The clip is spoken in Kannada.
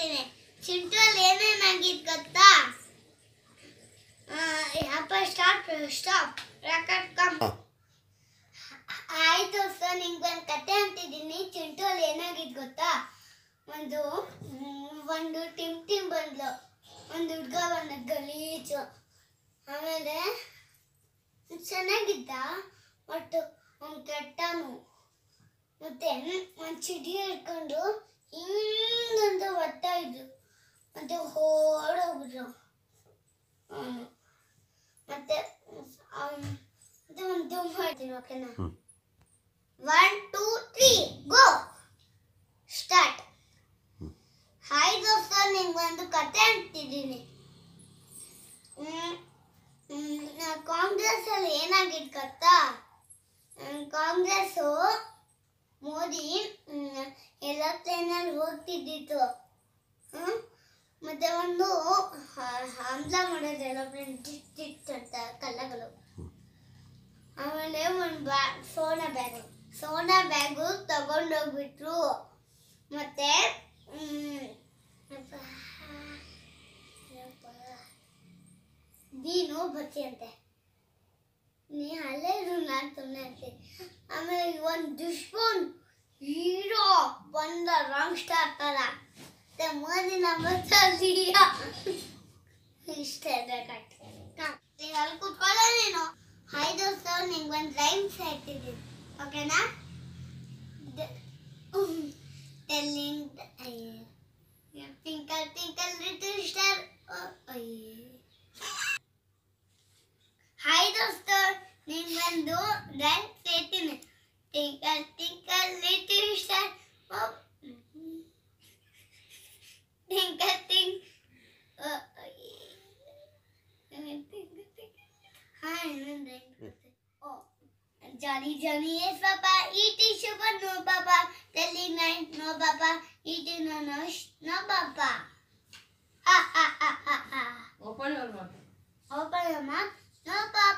ಹೇಳ್ತೀನಿ ಚಿಂಟುವಲ್ಲಿ ಏನೇನಾಗಿದ್ ಗೊತ್ತಾ ಅಪ್ಪ ಸ್ಟಾಪ್ ಸ್ಟಾಪ್ ರೆಕಾರ್ಡ್ ಕಮ್ ಆಯ್ತು ಸರ್ ನಿಂಗೆ ಒಂದು ಕತೆ ಅಂತಿದ್ದೀನಿ ಚಿಂಟುವಲ್ಲಿ ಏನಾಗಿದ್ ಗೊತ್ತಾ ಒಂದು ಮ್, ಒಂದು ಟಿಮ್ ಟಿಮ್ ಬಂದ್ಲು ಒಂದು ಹುಡ್ಗ ಬಂದ ಗಲೀಜು ಆಮೇಲೆ ಚೆನ್ನಾಗಿದ್ದ ಒಟ್ಟು ಅವ್ನು ಕೆಟ್ಟನು ಮತ್ತೆ ಒಂದು ಚಿಡಿ ಹಿಡ್ಕೊಂಡು ಹಿಂಗಂತ ಬರ್ತಾ ಇದ್ರು ಮತ್ತೆ ಓಡೋಗ್ಬಿಟ್ರು ಅವನು ಮತ್ತೆ ಅವ್ನು ಮತ್ತೆ ಒಂದು ದುಮ್ ಮಾಡ್ತೀನಿ ಓಕೆನಾ hmm. One two three go start hi ದೋಸ್ತ ನಿಂಗೊಂದು ಕತೆ ಅಂತಿದ್ದೀನಿ ಕಾಂಗ್ರೆಸ್ ಅಲ್ಲಿ ಏನಾಗಿತ್ತು ಗೊತ್ತಾ ಕಾಂಗ್ರೆಸ್ ಮೋದಿ ಎಲ್ಲ ಟ್ರೈನಲ್ಲಿ ಹೋಗ್ತಿದ್ದಿತ್ತು ಹ್ಮ್? ಮತ್ತೆ ಒಂದು ಹ- ಹಂಲ ಮಾಡೋದು ಏರೋಪ್ಲೇನ್ ಟಿಟ್ ಟಿಟ್ ಅಂತ ಕಲ್ಲಗಳು ಆಮೇಲೆ ಒಂದು ಬ್ಯಾ ಸೋನಾ ಬ್ಯಾಗು ಸೋನಾ ಬ್ಯಾಗು ತಗೊಂಡೋಗ್ಬಿಟ್ರು ಮತ್ತೆ ಮ್, ಅಪ್ಪ, ಅಪ್ಪ, ನೀನು ಬರ್ತೀಯಂತೆ ನೀ ಅಲ್ಲೇ ಇರು ನಾನು ಸುಮ್ಮನೆ ಅಂತೀನಿ ಆಮೇಲೆ ಒಂದು ದುಷ್ಮನ್ ಹೀರೋ ಬಂದ ರಾಂಗ್ ಸ್ಟಾರ್ ತರ ಮತ್ತೆ ಮೋದಿ ನಂಬರ್ ತರ್ಲಿಲ್ಲ ಇಷ್ಟೇ ಬೇಕಾಯ್ತು ನೀನು ಅಲ್ಲಿ ಕೂತ್ಕೊಳ್ಳೋ ನೀನು ಹಾಯ್ ದೋಸ್ತ ನಿಂಗೆ ಒಂದು ರೈಮ್ಸ್ ಹೇಳ್ತಿದ್ದೀನಿ ಓಕೆನಾ telling twinkle twinkle little star hi ದೋಸ್ತ ನಿಂಗೊಂದು ಡ್ಯಾನ್ಸ್ ಹೇಳ್ತೀನಿ twinkle twinkle little star twinkle twink hi ಇನ್ನೊಂದು oh Johnny, Johnny, yes, Papa. Eating sugar, no, Papa. Telling night, no, Papa. Eating no, no, sh- no, Papa. Ha, ha, ha, ha, ha. Open your mouth. Open your mouth. No, Papa.